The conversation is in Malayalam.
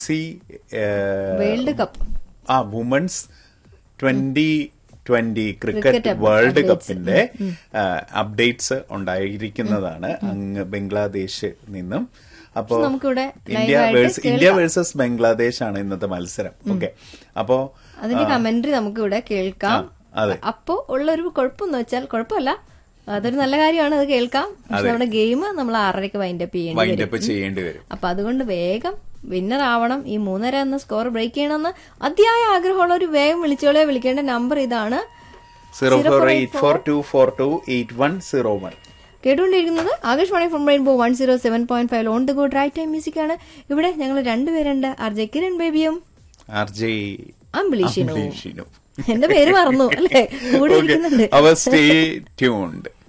സി വേൾഡ് കപ്പ് ആ women's twenty twenty Cricket cricket up- world updates. കപ്പിന്റെ അപ്ഡേറ്റ്സ് ഉണ്ടായിരിക്കുന്നതാണ് അങ്ങ് ബംഗ്ലാദേശ് നിന്നും അപ്പോ പക്ഷെ നമുക്കിവിടെ ഇന്ത്യ live ആയിട്ട് വേഴ്സ് ഇന്ത്യ കേൾക്കാം. വേഴ്സസ് ബംഗ്ലാദേശ് ആണ് ഇന്നത്തെ മത്സരം ഓക്കെ അപ്പോ അതിന്റെ കമന്ററി നമുക്ക് ഇവിടെ കേൾക്കാം ആ, അതെ. അപ്പോ ഉള്ള ഒരു കുഴപ്പമെന്ന് വെച്ചാൽ കുഴപ്പമല്ല അതൊരു നല്ല കാര്യമാണ് അത് കേൾക്കാം പക്ഷെ നമ്മുടെ ഗെയിം നമ്മൾ ആറരയ്ക്ക് വൈൻഡ് അപ്പ് ചെയ്യേണ്ടി വൈൻഡ് വരും അപ്പ് ചെയ്യേണ്ടി വരും അപ്പൊ അതുകൊണ്ട് വേഗം വിന്നർ ആവണം ഈ മൂന്നര എന്ന സ്കോർ ബ്രേക്ക് ചെയ്യണമെന്ന് അതിയായ ആഗ്രഹമുള്ള ഒരു വേഗം വിളിച്ചോളെ വിളിക്കേണ്ട നമ്പർ ഇതാണ് zero four eight four two four two eight one zero one കേട്ടുകൊണ്ടിരിക്കുന്നത് Akashvani from rainbow one zero seven point five on the good right time music ആണ് ഇവിടെ ഞങ്ങൾ രണ്ടുപേരുണ്ട് ആർ ജെ കിരൺ ബേബിയും ആർ ജെ അംബിലീഷിനും അംബരീഷിനും എന്റെ പേര് മറന്നു അല്ലേ കൂടെ ഇരിക്കുന്നുണ്ട് അവർ സ്റ്റേ ട്യൂൺഡ്